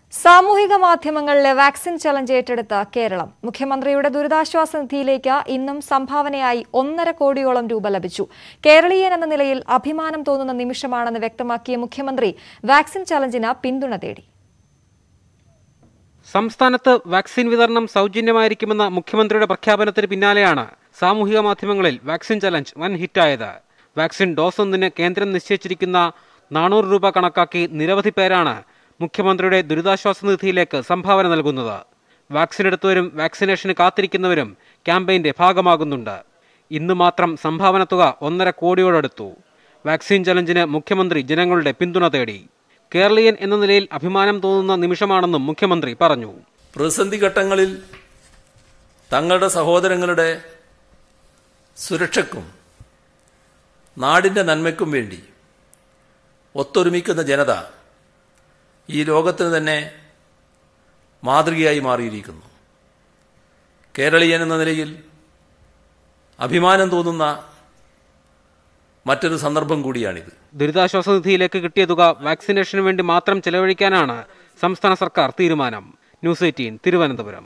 സാമൂഹിക മാധ്യമങ്ങളിലെ vaccine challenge ഏറ്റെടുത്ത കേരളം മുഖ്യമന്ത്രിയുടെ ദുരിതാശ്വാസ നിധിയിലേക്ക് ഇന്നും സംഭാവനയായി ഒന്നര കോടിയോളം രൂപ ലഭിച്ചു കേരളീയൻ എന്ന നിലയിൽ അഭിമാനം തോന്നുന്ന നിമിഷമാണെന്ന് വ്യക്തമാക്കിയ മുഖ്യമന്ത്രി വാക്സിൻ ചലഞ്ചിന് പിന്തുണ തേടി സംസ്ഥാനത്ത് വാക്സിൻ വിതരണം സൗജന്യമായിരിക്കുമെന്ന മുഖ്യമന്ത്രിയുടെ പ്രഖ്യാപനത്തിന് പിന്നാലെയാണ് സാമൂഹിക മാധ്യമങ്ങളിൽ വാക്സിൻ ചലഞ്ച് വൻ ഹിറ്റായത് വാക്സിൻ ഡോസ് ഒന്നിന് കേന്ദ്രം നിശ്ചയിച്ചിരിക്കുന്ന നാനൂറ് രൂപ കണക്കാക്കി നിരവധി പേരാണ് മുഖ്യമന്ത്രിയുടെ ദുരിതാശ്വാസ നിധിയിലേക്ക് സംഭാവന നൽകുന്നത് വാക്സിൻ എടുത്തവരും വാക്സിനേഷന് കാത്തിരിക്കുന്നവരും ക്യാമ്പയിന്റെ ഭാഗമാകുന്നുണ്ട് ഇന്ന് മാത്രം സംഭാവന തുക ഒന്നര കോടിയോടടുത്തു വാക്സിൻ ചലഞ്ചിന് മുഖ്യമന്ത്രി ജനങ്ങളുടെ പിന്തുണ തേടി കേരളീയൻ എന്ന നിലയിൽ അഭിമാനം തോന്നുന്ന നിമിഷമാണെന്നും മുഖ്യമന്ത്രി പറഞ്ഞു പ്രതിസന്ധി ഘട്ടങ്ങളിൽ തങ്ങളുടെ സഹോദരങ്ങളുടെ സുരക്ഷയ്ക്കും നാടിൻ്റെ നന്മയ്ക്കും വേണ്ടി ഒത്തൊരുമിക്കുന്ന ജനത ഈ ലോകത്തിന് തന്നെ മാതൃകയായി മാറിയിരിക്കുന്നു കേരളീയൻ എന്ന നിലയിൽ അഭിമാനം തോന്നുന്ന മറ്റൊരു സന്ദർഭം കൂടിയാണിത് ദുരിതാശ്വാസ നിധിയിലേക്ക് കിട്ടിയ തുക വാക്സിനേഷന് വേണ്ടി മാത്രം ചെലവഴിക്കാനാണ് സംസ്ഥാന സർക്കാർ തീരുമാനം ന്യൂസ് എയ്റ്റീൻ തിരുവനന്തപുരം